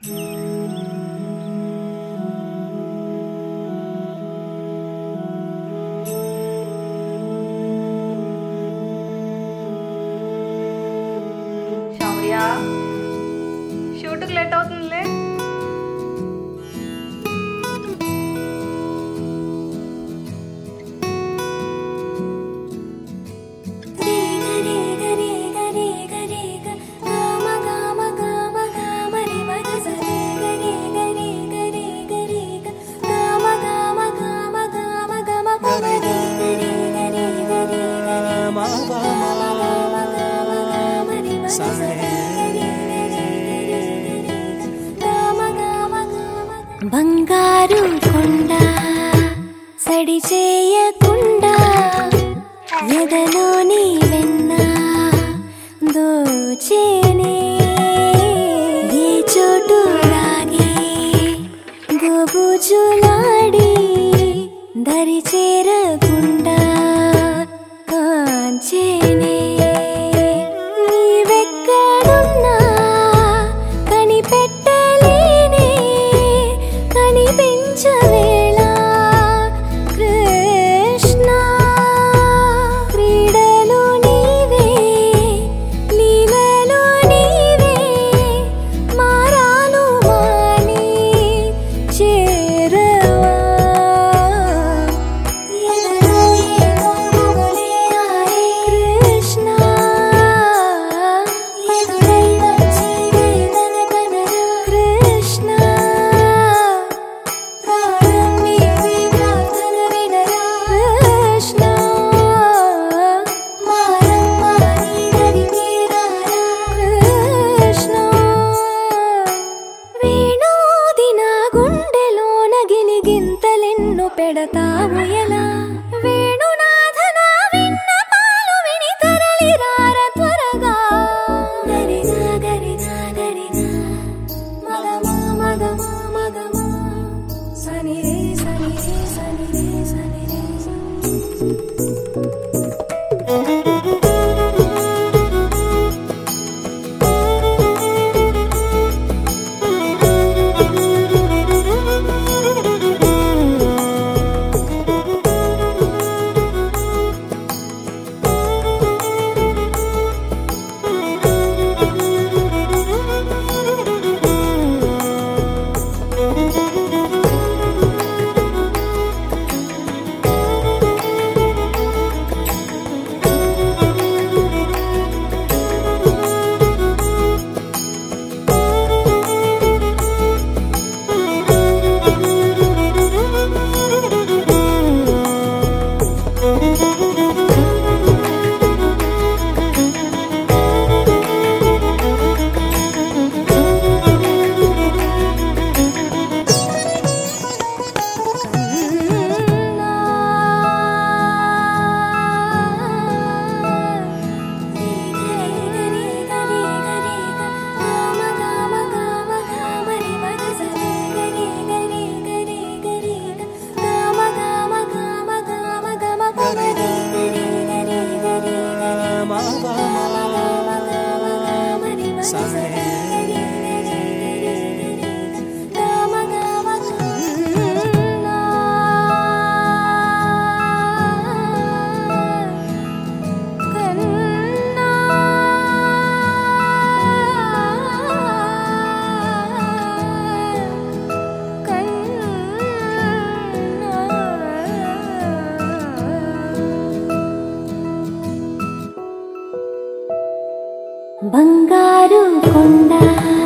శౌర్య షూట్కి late అవుతుందిలే బంగారు కొండ సడి చేయకుండా ఎదలోని వెన్న దోచేనే ఏ చోటు రాగే గోబుజులాడి దరి చేరకుండా కాంచేనే నీవెక్కడున్నా కనిపెట్టలేనే కనిపించవేళ కృష్ణ క్రీడలు నీవే లీలలు నీవే మారాను మాని చేరవా కృష్ణ కృష్ణ కృష్ణ కృష్ణ వేణోది నా గుండెలోన గిలిగింతలెన్ను పెడతావు ఎలా వేణునాథ నా విన్నపాలు విని తరలిరార త్వరగా గరిగా గరిగా గరిగా మగమా మగమా మగమా సని రే సని రే సని రే సని రే సని బంగారు కొండ